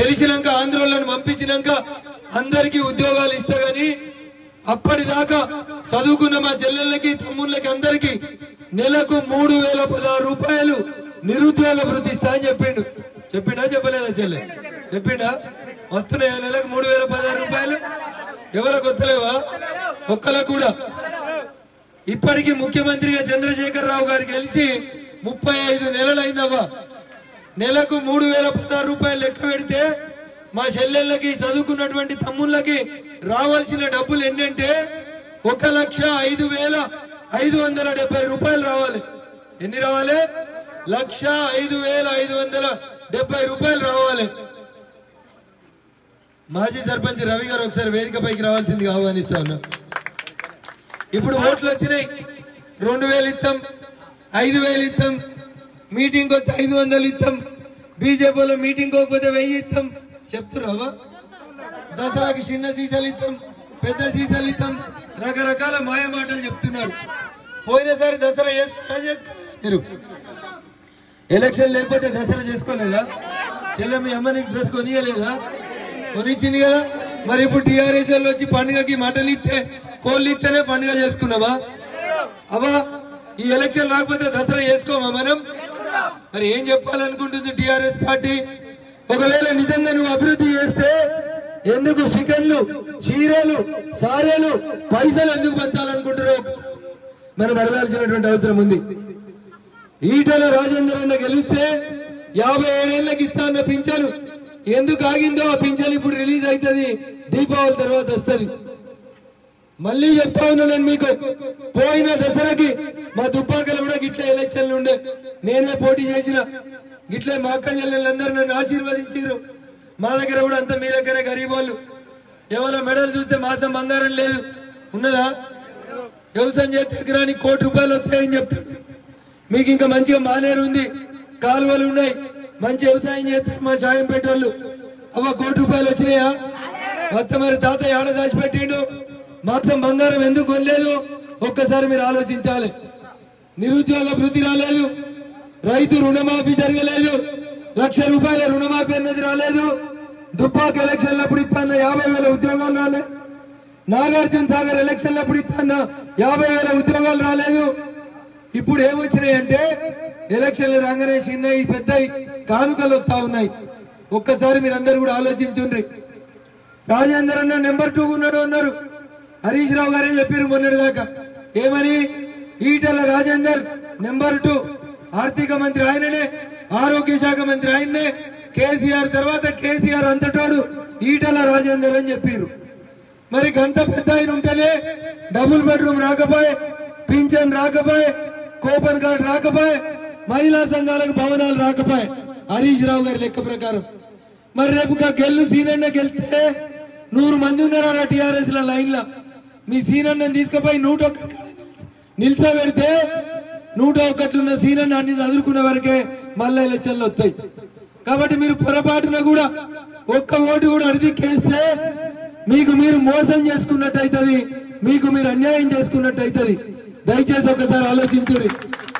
గెలిచినాక ఆంధ్రోళ్ళని పంపించినాక అందరికీ ఉద్యోగాలు ఇస్తా గాని అప్పటిదాకా చదువుకున్న మా చెల్లెళ్ళకి తమ్ముళ్ళకి అందరికి నెలకు మూడు వేల పదహారు రూపాయలు నిరుద్యోగ వృత్తి ఇస్తా అని చెప్పిండు చెప్పిండా చెప్పలేదా చెల్లె చెప్పిండా వస్తున్నాయా నెలకు మూడు వేల పదహారు రూపాయలు ఎవరికి వస్తలేవా ఒక్కలకు కూడా ఇప్పటికీ ముఖ్యమంత్రిగా చంద్రశేఖర్ రావు గారు గెలిచి ముప్పై ఐదు నెలలైందవ్వా నెలకు మూడు వేల పదహారు రూపాయలు లెక్క పెడితే మా చెల్లెళ్ళకి చదువుకున్నటువంటి తమ్ముళ్ళకి రావాల్సిన డబ్బులు ఎన్నంటే ఒక లక్ష ఐదు వేల ఐదు వందల డెబ్బై రూపాయలు రావాలి ఎన్ని రావాలి లక్ష ఐదు వేల ఐదు వందల డెబ్బై రూపాయలు రావాలి మాజీ సర్పంచ్ రవి గారు ఒకసారి వేదిక పైకి రావాల్సిందిగా ఆహ్వానిస్తా ఉన్నా ఇప్పుడు ఓట్లు వచ్చినాయి రెండు వేలు ఇస్తాం ఐదు వేలు ఇస్తాం మీటింగ్ వస్తే ఐదు వందలు ఇస్తాం బీజేపీలో మీటింగ్ పోకపోతే వెయ్యి ఇస్తాం చెప్తున్నావా దసరాకి చిన్న సీసాలు ఇస్తాం పెద్ద సీసాలు ఇస్తాం రకరకాల మాయ మాటలు చెప్తున్నారు పోయినసారి దసరా చేసుకున్నా చేసుకోలేదా మీరు ఎలక్షన్ లేకపోతే దసరా చేసుకోలేదా చెల్ల మీ అమ్మని డ్రెస్ కొనియలేదా కొనిచ్చింది కదా మరి ఇప్పుడు టీఆర్ఎస్ వాళ్ళు వచ్చి పండుగకి మటలు ఇస్తే కోళ్ళు ఇస్తేనే పండుగ చేసుకున్నావా అవా ఈ ఎలక్షన్ రాకపోతే దసరా చేసుకోమా మనం మరి ఏం చెప్పాలనుకుంటుంది టిఆర్ఎస్ పార్టీ ఒకవేళ నిజంగా నువ్వు అభివృద్ధి చేస్తే ఎందుకు చికెన్లు చీరలు సారేలు పైసలు ఎందుకు పంచాలనుకుంటారో ఒకసారి మనం అడగాల్సినటువంటి అవసరం ఉంది ఈటల రాజేందర్ అన్న గెలిస్తే యాభై ఏడేళ్లకి ఇస్తా అన్న పింఛను ఎందుకు ఆగిందో ఆ పింఛన్ ఇప్పుడు రిలీజ్ అవుతుంది దీపావళి తర్వాత వస్తుంది మళ్ళీ చెప్తా ఉన్నా నేను మీకు పోయిన దసరాకి మా దుబ్బాకలు కూడా గిట్ల ఎలక్షన్లు ఉండే నేనే పోటీ చేసిన గిట్లే మా అక్క చెల్లెళ్ళందరూ నన్ను ఆశీర్వదించారు మా దగ్గర కూడా అంతా మీ దగ్గర గరీబ్ వాళ్ళు ఎవరో మెడలు చూస్తే మాసం బంగారం లేదు ఉన్నదా వ్యవసాయం చేస్తే ఎకరానికి కోటి రూపాయలు వస్తాయని చెప్తాడు మీకు ఇంకా మంచిగా మానేరు ఉంది కాలువలు ఉన్నాయి మంచి వ్యవసాయం చేస్తే మా సాయం పెట్టోళ్ళు అవ్వ కోటి రూపాయలు వచ్చినాయా మొత్తం మరి తాతయ్య ఆడ దాచిపెట్టిండు మాత్రం బంగారం ఎందుకు కొనలేదు ఒక్కసారి మీరు ఆలోచించాలి నిరుద్యోగ వృద్ధి రాలేదు రైతు రుణమాఫీ జరగలేదు లక్ష రూపాయల రుణమాఫీ అన్నది రాలేదు దుబ్బాక ఎలక్షన్లప్పుడు ఇస్తాన్న యాభై వేల ఉద్యోగాలు రాలే నాగార్జున సాగర్ ఎలక్షన్లప్పుడు ఇస్తాన్న యాభై వేల ఉద్యోగాలు రాలేదు ఇప్పుడు ఏమొచ్చినాయి అంటే ఎలక్షన్లు రాగానే చిన్నవి పెద్దవి కానుకలు వస్తా ఉన్నాయి ఒక్కసారి మీరందరూ కూడా ఆలోచించుండ్రి రాజేందర్ అన్న నెంబర్ టూ ఉన్నాడు అన్నారు హరీష్ రావు గారే చెప్పారు మొన్నటి దాకా ఏమని ఈటల రాజేందర్ నెంబర్ టూ ఆర్థిక మంత్రి ఆయననే ఆరోగ్య శాఖ మంత్రి ఆయన్నే కేసీఆర్ తర్వాత కేసీఆర్ అంతటోడు ఈటల రాజేందర్ అని చెప్పారు మరి గంత పెద్ద ఆయన ఉంటేనే డబుల్ బెడ్రూమ్ రాకపోయే పింఛన్ రాకపోయే కూపన్ కార్డు రాకపోయే మహిళా సంఘాలకు భవనాలు రాకపోయే హరీష్ రావు గారి లెక్క ప్రకారం మరి రేపు గా గెల్లు సీనన్న గెలిస్తే నూరు మంది ఉన్నారు అన్న టిఆర్ఎస్ ల లైన్ లా మీ సీనన్న తీసుకుపోయి నూట ఒక్క నిల్చోబెడితే నూట ఒకట్లున్న సీనన్న అన్ని చదువుకున్న వరకే మళ్ళా ఎలక్షన్లు వస్తాయి కాబట్టి మీరు పొరపాటున కూడా ఒక్క ఓటు కూడా అడిదిక్కేస్తే మీకు మీరు మోసం చేసుకున్నట్టు అవుతుంది మీకు మీరు అన్యాయం చేసుకున్నట్టు అవుతుంది దయచేసి ఒకసారి ఆలోచించుర్రి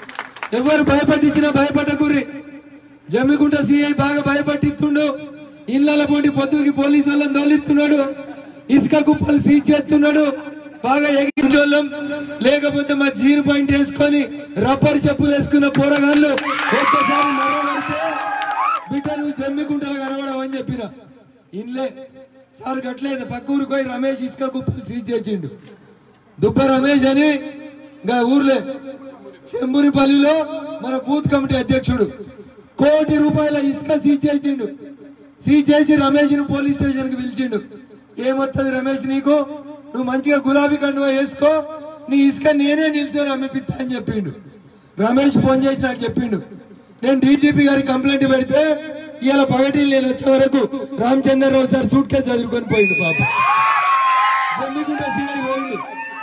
ఎవరు భయపట్టించినా భయపడకుర్రి జమ్మికుంట సిఐ బాగా భయపట్టిస్తుండు ఇళ్ళ పోటీ పొద్దుకి పోలీసు వాళ్ళని దోలిస్తున్నాడు ఇసుక కుప్పలు సీజ్ చేస్తున్నాడు బాగా ఎగించోళ్ళం లేకపోతే మా జీరో పాయింట్ వేసుకొని రబ్బర్ చెప్పులు వేసుకున్న పోరగాళ్ళు ఒక్కసారి మరవబడితే బిడ్డ నువ్వు జమ్మికుంటలో కనబడవు అని చెప్పిన ఇన్లే సార్ గట్లేదు పక్క ఊరికి పోయి రమేష్ ఇసుక కుప్పలు సీజ్ చేసిండు దుబ్బ రమేష్ అని ఇంకా ఊర్లే శంభునిపల్లిలో మన బూత్ కమిటీ అధ్యక్షుడు కోటి రూపాయల ఇసుక సీజ్ చేసిండు సీజ్ చేసి రమేష్ ను పోలీస్ స్టేషన్ కి పిలిచిండు ఏమొత్తది రమేష్ నీకు నువ్వు మంచిగా గులాబీ కండువా వేసుకో నీ ఇసుక నేనే నిలిచాను అమ్మిపిస్తా అని చెప్పిండు రమేష్ ఫోన్ చేసి నాకు చెప్పిండు నేను డీజీపీ గారికి కంప్లైంట్ పెడితే ఇవాళ పగటి నేను వచ్చే వరకు రామచంద్రరావు సార్ సూట్ కేసు చదువుకొని పోయిండు పాప జమ్మికుంట సీఐ పోయిండు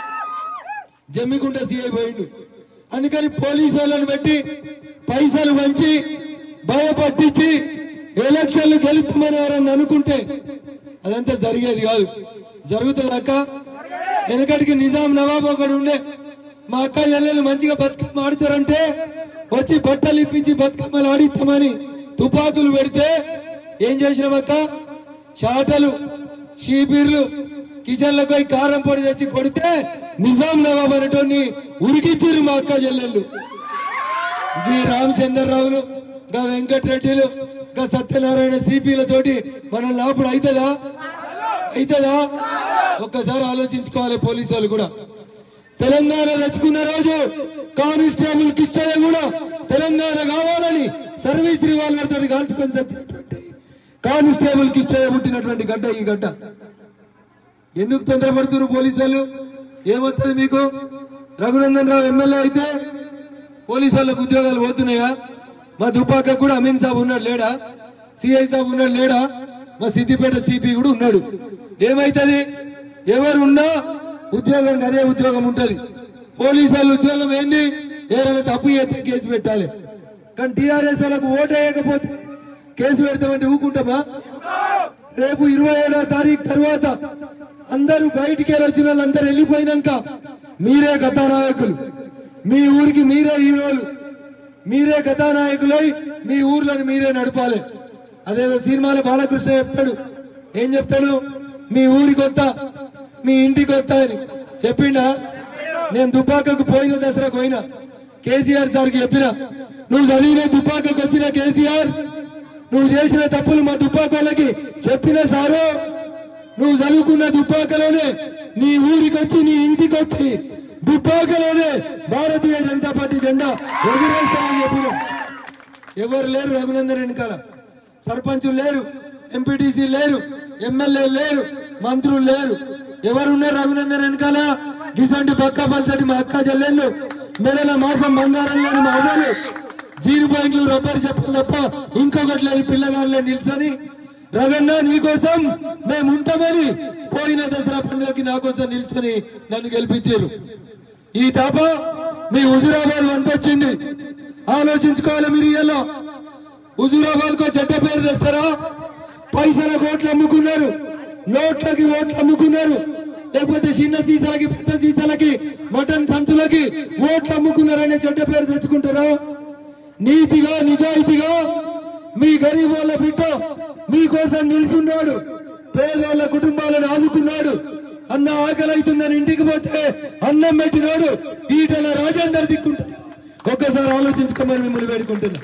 జమ్మికుంట సీఐ పోయిండు అందుకని పోలీసు వాళ్ళని పెట్టి పైసలు పంచి భయపట్టించి ఎలక్షన్లు గెలుస్తామని ఎవరన్నా అనుకుంటే అదంతా జరిగేది కాదు జరుగుతుంది అక్క వెనకటికి నిజాం నవాబ్ ఒకడు ఉండే మా అక్క చెల్లెలు మంచిగా బతుకమ్మ ఆడతారంటే వచ్చి బట్టలు ఇప్పించి బతుకమ్మలు ఆడిస్తామని తుపాకులు పెడితే ఏం చేసినామక్క షాటలు షీపీర్లు కిచెన్లకు పోయి కారం పొడి తెచ్చి కొడితే నిజాం నవాబ్ అనేటోని ఉరికిచ్చిర్రు మా అక్క చెల్లెళ్ళు గీ రామచంద్రరావులు గా వెంకటరెడ్డిలు గా సత్యనారాయణ సిపిలతోటి మనం లాపుడు అవుతుందా అవుతుందా ఒక్కసారి ఆలోచించుకోవాలి పోలీసు వాళ్ళు కూడా తెలంగాణ తెచ్చుకున్న రోజు కానిస్టేబుల్ కిష్టయ్య కూడా తెలంగాణ కావాలని సర్వీస్ రివాల్వర్ తోటి కాల్చుకొని చచ్చినటువంటి కానిస్టేబుల్ కిష్టయ్య పుట్టినటువంటి గడ్డ ఈ గడ్డ ఎందుకు తొందరపడుతున్నారు పోలీసు వాళ్ళు ఏమవుతుంది మీకు రఘునందన్ రావు ఎమ్మెల్యే అయితే పోలీసు వాళ్ళకు ఉద్యోగాలు పోతున్నాయా మా దుబ్బాక కూడా అమీన్ సాబ్ ఉన్నాడు లేడా సిఐ సాబ్ ఉన్నాడు లేడా మా సిద్దిపేట సిపి కూడా ఉన్నాడు ఏమైతుంది ఎవరు ఉన్నా ఉద్యోగం అదే ఉద్యోగం ఉంటది పోలీసు వాళ్ళ ఉద్యోగం ఏంది ఎవరైనా తప్పు చేస్తే కేసు పెట్టాలి కానీ టీఆర్ఎస్ వాళ్ళకు ఓటు వేయకపోతే కేసు పెడతామంటే ఊకుంటామా రేపు ఇరవై ఏడో తారీఖు తర్వాత అందరూ బయటికి వచ్చిన వాళ్ళందరూ వెళ్ళిపోయినాక మీరే కథానాయకులు మీ ఊరికి మీరే హీరోలు మీరే కథానాయకులై మీ ఊర్లను మీరే నడపాలి అదేదో సినిమాలో బాలకృష్ణ చెప్తాడు ఏం చెప్తాడు మీ ఊరికి వస్తా మీ ఇంటికి వస్తా అని చెప్పిండా నేను దుబ్బాకకు పోయిన దసరాకు పోయినా కేసీఆర్ సార్కి చెప్పిన నువ్వు చదివిన దుబ్బాకకు వచ్చిన కేసీఆర్ నువ్వు చేసిన తప్పులు మా దుబ్బాకోళ్ళకి చెప్పిన సారు నువ్వు చదువుకున్న దుబ్బాకలోనే నీ ఊరికి వచ్చి నీ ఇంటికి వచ్చి దుబ్బాకలోనే భారతీయ జనతా పార్టీ జెండా ఎగురేస్తామని చెప్పిన ఎవరు లేరు రఘునందన్ వెనకాల సర్పంచులు లేరు ఎంపీటీసీ లేరు ఎమ్మెల్యే లేరు మంత్రులు లేరు ఎవరున్నారు రఘునందన్ వెనకాల గిసంటి పక్క పల్సటి మా అక్క చెల్లెళ్ళు మెడల మాసం బంగారం లేని మా అవ్వలు జీరో పాయింట్లు రబ్బర్ చెప్పులు తప్ప ఇంకొకటి లేని పిల్లగాళ్ళే నిల్చొని రగన్న నీకోసం మేము ఉంటామని పోయిన దసరా పండుగకి నా కోసం నిల్చొని నన్ను గెలిపించారు ఈ తప మీ హుజురాబాద్ వంత వచ్చింది ఆలోచించుకోవాలి మీరు ఇలా హుజురాబాద్ కో చెడ్డ పేరు తెస్తారా పైసల కోట్లు అమ్ముకున్నారు నోట్లకి ఓట్లు అమ్ముకున్నారు లేకపోతే చిన్న సీసాలకి పెద్ద సీసాలకి మటన్ సంచులకి ఓట్లు అమ్ముకున్నారనే చెడ్డ పేరు తెచ్చుకుంటారా నీతిగా నిజాయితీగా మీ గరీబ్ వాళ్ళ బిడ్డ మీకోసం నిలుచున్నాడు పేదోళ్ళ కుటుంబాలను ఆదుకున్నాడు అన్న ఆకలి అవుతుందని ఇంటికి పోతే అన్నం పెట్టినాడు ఈటల రాజేందర్ దిక్కుంటారు ఒక్కసారి ఆలోచించుకోమని మిమ్మల్ని వేడుకుంటున్నా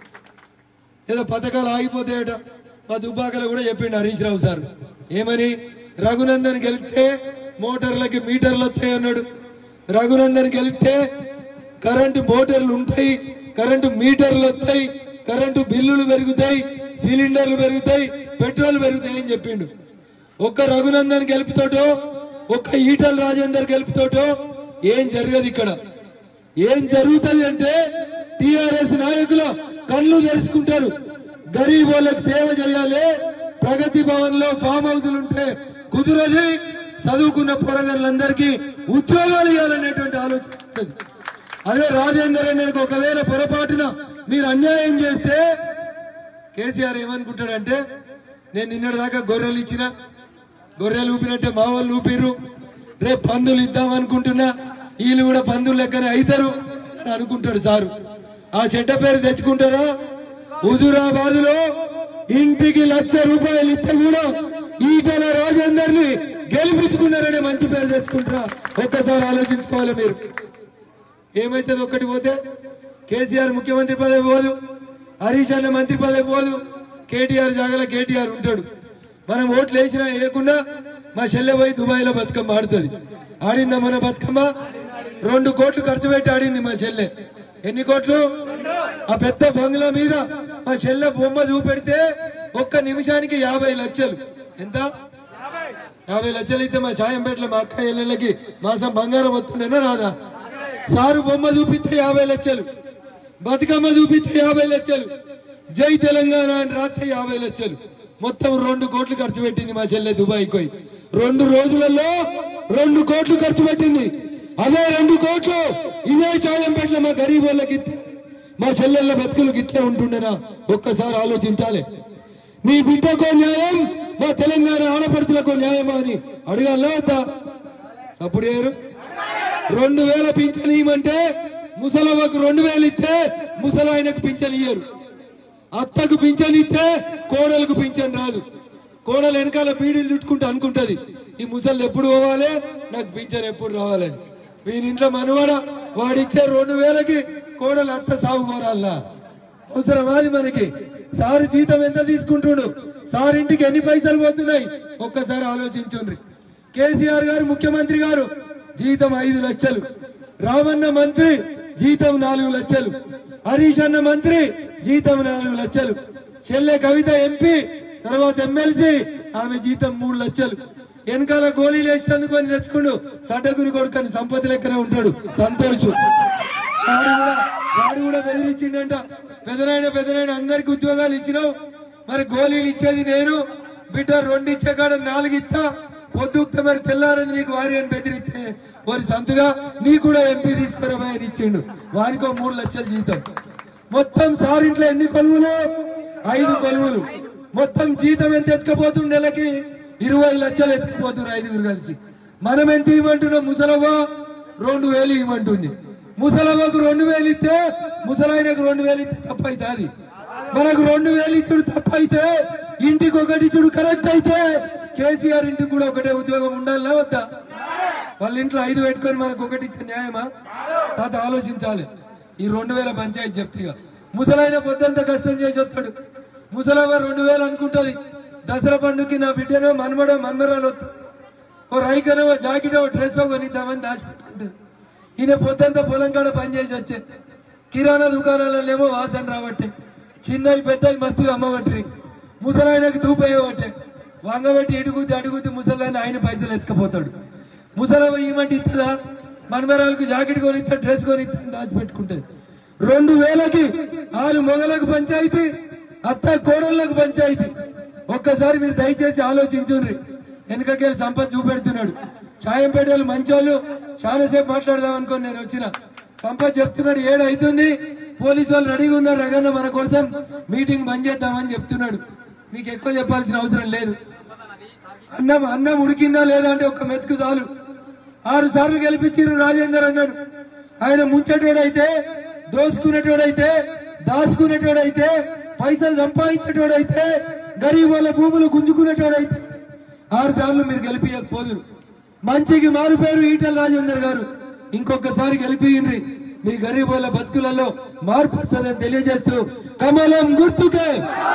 ఏదో పథకాలు ఆగిపోతాయట మా దుబ్బాకలో కూడా చెప్పిండు హరీష్ రావు సార్ ఏమని రఘునందన్ గెలిస్తే మోటార్లకి మీటర్లు వస్తాయి అన్నాడు రఘునందన్ గెలిస్తే కరెంటు మోటార్లు ఉంటాయి కరెంటు మీటర్లు వస్తాయి కరెంటు బిల్లులు పెరుగుతాయి సిలిండర్లు పెరుగుతాయి పెట్రోల్ పెరుగుతాయి అని చెప్పిండు ఒక్క రఘునందన్ గెలుపుతోటో ఒక్క ఈటల రాజేందర్ గెలుపుతోటో ఏం జరగదు ఇక్కడ ఏం జరుగుతుంది అంటే టిఆర్ఎస్ నాయకుల కళ్ళు తెరుచుకుంటారు గరీబ్ వాళ్ళకి సేవ చేయాలి ప్రగతి భవన్ లో ఫామ్ హౌజులు ఉంటే కుదరది చదువుకున్న పొరగన్లందరికీ ఉద్యోగాలు ఇవ్వాలనేటువంటి ఆలోచన వస్తుంది. అదే రాజేందర్ అన్నకు ఒకవేళ పొరపాటున మీరు అన్యాయం చేస్తే కేసీఆర్ ఏమనుకుంటాడంటే నేను నిన్నటి దాకా గొర్రెలు ఇచ్చిన గొర్రెలు ఊపినట్టే మా వాళ్ళు ఊపిర్రు రేపు పందులు ఇద్దాం అనుకుంటున్నా వీళ్ళు కూడా పందులు లెక్కనే అవుతారు అని అనుకుంటాడు సారు ఆ చెడ్డ పేరు తెచ్చుకుంటారా హుజురాబాద్ లో ఇంటికి లక్ష రూపాయలు ఇస్తే కూడా ఈటల రాజేందర్ ని గెలిపించుకున్నారనే మంచి పేరు తెచ్చుకుంటారా ఒక్కసారి ఆలోచించుకోవాలి మీరు ఏమైతుంది ఒక్కటి పోతే కేసీఆర్ ముఖ్యమంత్రి పదవి పోదు హరీష్ అన్న మంత్రి పదవి పోదు కేటీఆర్ జాగల కేటీఆర్ ఉంటాడు మనం ఓట్లు వేసినా వేయకుండా మా చెల్లె పోయి దుబాయ్ లో బతుకమ్మ ఆడుతుంది ఆడిందా మన బతుకమ్మ రెండు కోట్లు ఖర్చు పెట్టి ఆడింది మా చెల్లె ఎన్ని కోట్లు ఆ పెద్ద బంగ్లా మీద మా చెల్లె బొమ్మ చూపెడితే ఒక్క నిమిషానికి యాభై లక్షలు ఎంత యాభై లక్షలు అయితే మా సాయంపేటలో మా అక్క ఇళ్ళకి మాసం బంగారం వస్తుండేనా రాదా సారు బొమ్మ చూపిస్తే యాభై లక్షలు బతుకమ్మ చూపిస్తే యాభై లక్షలు జై తెలంగాణ అని రాస్తే యాభై లక్షలు మొత్తం రెండు కోట్లు ఖర్చు పెట్టింది మా చెల్లె దుబాయ్ పోయి రెండు రోజులలో రెండు కోట్లు ఖర్చు పెట్టింది అదే రెండు కోట్లు ఇదే చాయంపేటలో మా గరీబ్ వాళ్ళకి ఇస్తే మా చెల్లెళ్ళ బతుకులు గిట్లే ఉంటుండేనా ఒక్కసారి ఆలోచించాలి మీ బిడ్డకో న్యాయం మా తెలంగాణ ఆడపడుచులకు న్యాయమా అని అడగాలా వద్దా సప్పుడు చేయరు రెండు వేల పింఛన్ ఇవ్వమంటే ముసలవ్వకు రెండు వేలు ఇస్తే ముసలాయనకు పింఛన్ ఇయ్యరు అత్తకు పింఛన్ ఇస్తే కోడలకు పింఛన్ రాదు కోడలు వెనకాల బీడీలు చుట్టుకుంటూ అనుకుంటది ఈ ముసలు ఎప్పుడు పోవాలి నాకు పింఛన్ ఎప్పుడు రావాలని వీని ఇంట్లో మనవాడ వాడిచ్చే రెండు వేలకి కోడలు అత్త సాగు కోరాలనా అవసరమాది మనకి సారు జీతం ఎంత తీసుకుంటుండు సార్ ఇంటికి ఎన్ని పైసలు పోతున్నాయి ఒక్కసారి ఆలోచించుండ్రి కేసీఆర్ గారు ముఖ్యమంత్రి గారు జీతం ఐదు లక్షలు రామన్న మంత్రి జీతం నాలుగు లక్షలు హరీష్ అన్న మంత్రి జీతం నాలుగు లక్షలు చెల్లె కవిత ఎంపీ తర్వాత ఎమ్మెల్సీ ఆమె జీతం మూడు లక్షలు వెనకాల గోళీలు వేసినందుకు అని తెచ్చుకుండు సడ్డగుని కొడుకని సంపద లెక్కనే ఉంటాడు సంతోషం వాడు కూడా వాడు కూడా బెదిరించిండంట పెదనాయన పెదనాయన అందరికి ఉద్యోగాలు ఇచ్చినావు మరి గోళీలు ఇచ్చేది నేను బిడ్డ రెండు ఇచ్చే కాడ నాలుగు ఇస్తా పొద్దుక్త మరి తెల్లారని నీకు వారి అని బెదిరిస్తే వారి సంతుగా నీ కూడా ఎంపీ తీసుకురాబోయే అని ఇచ్చిండు వానికో మూడు లక్షల జీతం మొత్తం సారింట్లో ఎన్ని కొలువులు ఐదు కొలువులు మొత్తం జీతం ఎంత ఎత్తుకపోతుంది నెలకి ఇరవై లక్షలు ఎత్తుకుపోతున్నారు ఐదుగురు కలిసి మనం ఎంత ఇవ్వమంటున్నాం ముసలవ్వ రెండు వేలు ఇవ్వమంటుంది ముసలవ్వకు రెండు వేలు ఇస్తే ముసలాయనకు రెండు వేలు ఇస్తే తప్పైతే అది మనకు రెండు వేలు ఇచ్చుడు తప్పైతే ఇంటికి ఒకటి ఇచ్చుడు కరెక్ట్ అయితే కేసీఆర్ ఇంటికి కూడా ఒకటే ఉద్యోగం ఉండాలనా వద్దా వాళ్ళ ఇంట్లో ఐదు పెట్టుకొని మనకు ఒకటి ఇస్తే న్యాయమా తాత ఆలోచించాలి ఈ రెండు వేల పంచాయతీ చెప్తేగా ముసలైన పొద్దంతా కష్టం చేసి వస్తాడు ముసలవ్వ రెండు వేలు అనుకుంటది దసరా పండుగకి నా బిడ్డనో మన్మడో మన్మరాలు వస్తుంది ఓ రైకనో ఓ జాకెటో ఓ డ్రెస్ కొనిద్దామని దాచిపెట్టుకుంటుంది ఈయన పొద్దంతా పొలం కాడ పని చేసి వచ్చే కిరాణా దుకాణాలనేమో వాసన రాబట్టే చిన్నవి పెద్దవి మస్తుగా అమ్మబట్టి ముసలాయనకి దూపయ్యబట్టే వంగబట్టి ఇడుగుద్ది అడుగుద్ది ముసలాయన ఆయన పైసలు ఎత్తుకపోతాడు ముసలవ్వ ఈమంటే ఇస్తుందా మనమరాలకు జాకెట్ కొనిస్తా డ్రెస్ కొనిస్తా అని దాచిపెట్టుకుంటుంది రెండు వేలకి ఆలు మొగలకు పంచాయతీ అత్త కోడళ్ళకు పంచాయతీ ఒక్కసారి మీరు దయచేసి ఆలోచించుర్రి వెనకకెళ్ళి సంపద చూపెడుతున్నాడు సాయంపేట వాళ్ళు మంచోళ్ళు చాలాసేపు మాట్లాడదాం అనుకొని నేను వచ్చిన సంపత్ చెప్తున్నాడు ఏడు అవుతుంది పోలీసు వాళ్ళు రెడీగా ఉన్నారు రగన్న మన కోసం మీటింగ్ బంద్ చేద్దామని చెప్తున్నాడు మీకు ఎక్కువ చెప్పాల్సిన అవసరం లేదు అన్నం అన్నం ఉడికిందా లేదా అంటే ఒక్క మెతుకు చాలు ఆరు సార్లు గెలిపించారు రాజేందర్ అన్నాడు ఆయన ముంచేటోడైతే దోసుకునేటోడైతే దాచుకునేటోడైతే పైసలు సంపాదించేటోడైతే గరీబ్ వాళ్ళ భూములు గుంజుకునేటోడైతే ఆరు సార్లు మీరు గెలిపించకపోదురు మంచికి మారు పేరు ఈటల రాజేందర్ గారు ఇంకొకసారి గెలిపియండి మీ గరీబ్ వాళ్ళ బతుకులలో మార్పు వస్తుందని తెలియజేస్తూ కమలం గుర్తుకే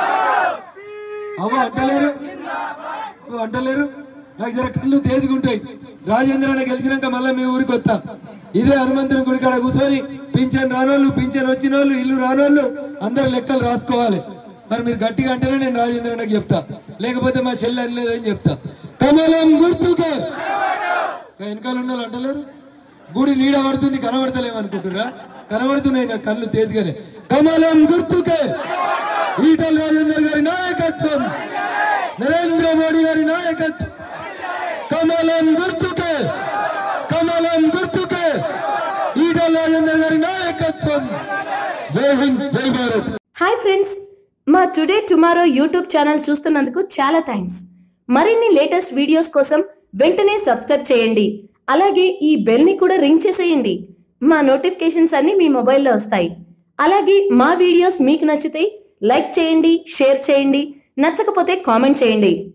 అవ్వ అంటలేరు అవ్వ అంటలేరు నాకు జర కళ్ళు తేజుకుంటాయి రాజేంద్ర అన్న గెలిచినాక మళ్ళీ మీ ఊరికి వస్తా ఇదే హనుమంతుని గుడి కాడ కూర్చొని పింఛన్ రానోళ్ళు పింఛన్ వచ్చిన వాళ్ళు ఇల్లు రానోళ్ళు అందరు లెక్కలు రాసుకోవాలి మరి మీరు గట్టిగా అంటేనే నేను రాజేంద్ర అన్నకి చెప్తా లేకపోతే మా చెల్లి అనలేదని చెప్తా కమలం గుర్తుకే ఇంకా వెనకాల ఉన్న వాళ్ళు అంటలేరు గుడి నీడ పడుతుంది కనబడతలేమనుకుంటురా కనబడుతున్నాయి నా కళ్ళు తేజుగానే కమలం గుర్తుకే ఈటల రాజేందర్ గారి నాయకత్వం నరేంద్ర మోడీ గారి నాయకత్వం కమలం గుర్తుకే కమలం గుర్తుకే ఈటల రాజేందర్ గారి నాయకత్వం జై హింద్ జై భారత్ హాయ్ ఫ్రెండ్స్ మా టుడే టుమారో యూట్యూబ్ ఛానల్ చూస్తున్నందుకు చాలా థ్యాంక్స్ మరిన్ని లేటెస్ట్ వీడియోస్ కోసం వెంటనే సబ్స్క్రైబ్ చేయండి అలాగే ఈ బెల్ ని కూడా రింగ్ చేసేయండి మా నోటిఫికేషన్స్ అన్ని మీ మొబైల్లో వస్తాయి అలాగే మా వీడియోస్ మీకు నచ్చితే లైక్ చేయండి షేర్ చేయండి నచ్చకపోతే కామెంట్ చేయండి